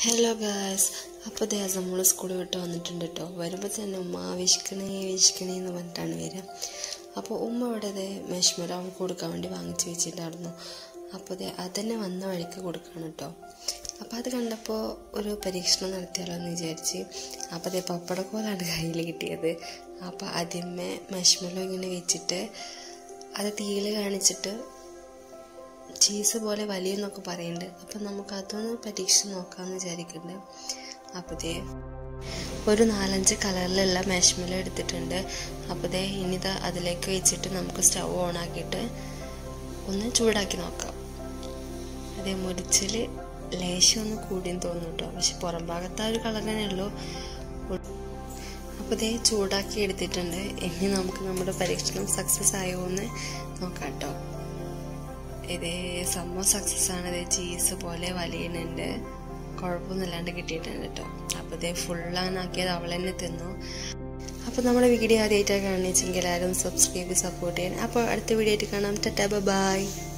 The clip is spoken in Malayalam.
ഹലോ ഗായ്സ് അപ്പോൾ ദേ നമ്മൾ സ്കൂൾ വിട്ട് വന്നിട്ടുണ്ട് കേട്ടോ വരുമ്പോൾ തന്നെ ഉമ്മ വിശക്കണേ വിശക്കണേ എന്ന് പറഞ്ഞിട്ടാണ് വരിക അപ്പോൾ ഉമ്മ ഇവിടെ ദേ മെഷ്മല അവൾക്ക് കൊടുക്കാൻ വേണ്ടി വാങ്ങിച്ച് വെച്ചിട്ടുണ്ടായിരുന്നു അപ്പോൾ ദേ അതന്നെ വന്ന വഴിക്ക് കൊടുക്കണം കേട്ടോ അപ്പോൾ അത് കണ്ടപ്പോൾ ഒരു പരീക്ഷണം നടത്തിയാലോ എന്ന് വിചാരിച്ച് അപ്പോൾ ദേ പപ്പടക്കോലാണ് കയ്യിൽ കിട്ടിയത് അപ്പോൾ ആദ്യമേ മെഷ്മലോ ഇങ്ങനെ വെച്ചിട്ട് അത് തീയിൽ കാണിച്ചിട്ട് ചീസ് പോലെ വലിയെന്നൊക്കെ പറയുന്നുണ്ട് അപ്പം നമുക്ക് അതൊന്ന് പരീക്ഷ നോക്കാമെന്ന് വിചാരിക്കുന്നുണ്ട് അപ്പോൾ ദേ ഒരു നാലഞ്ച് കളറിലുള്ള മാഷ്മല എടുത്തിട്ടുണ്ട് അപ്പോൾ ദേ ഇനി ഇത് അതിലേക്ക് വെച്ചിട്ട് നമുക്ക് സ്റ്റൗ ഓൺ ആക്കിയിട്ട് ഒന്ന് ചൂടാക്കി നോക്കാം അതേ മുരിച്ചിൽ ലേശം ഒന്ന് കൂടിയെന്ന് തോന്നുന്നു കേട്ടോ പക്ഷെ പുറം ഭാഗത്ത് ആ ഒരു കളർ തന്നെ ഉള്ളൂ അപ്പോൾ ഇതേ ചൂടാക്കി എടുത്തിട്ടുണ്ട് ഇനി നമുക്ക് നമ്മുടെ പരീക്ഷണം സക്സസ് ആയോ എന്ന് നോക്കാം കേട്ടോ ഇതേ സംഭവം സക്സസ് ആണ് ഇതേ ചീസ് പോലെ വലിയുന്നുണ്ട് കുഴപ്പമൊന്നുമില്ലാണ്ട് കിട്ടിയിട്ടുണ്ട് കേട്ടോ അപ്പോൾ ഇതേ ഫുള്ളാണ് ആക്കിയത് അവൾ തന്നെ തിന്നു അപ്പോൾ നമ്മുടെ വീഡിയോ ആദ്യമായിട്ടാണ് കാണിച്ചെങ്കിൽ എല്ലാവരും സബ്സ്ക്രൈബ് സപ്പോർട്ട് ചെയ്യാൻ അപ്പോൾ അടുത്ത വീഡിയോ ആയിട്ട് കാണാം ടാറ്റാ ബൈ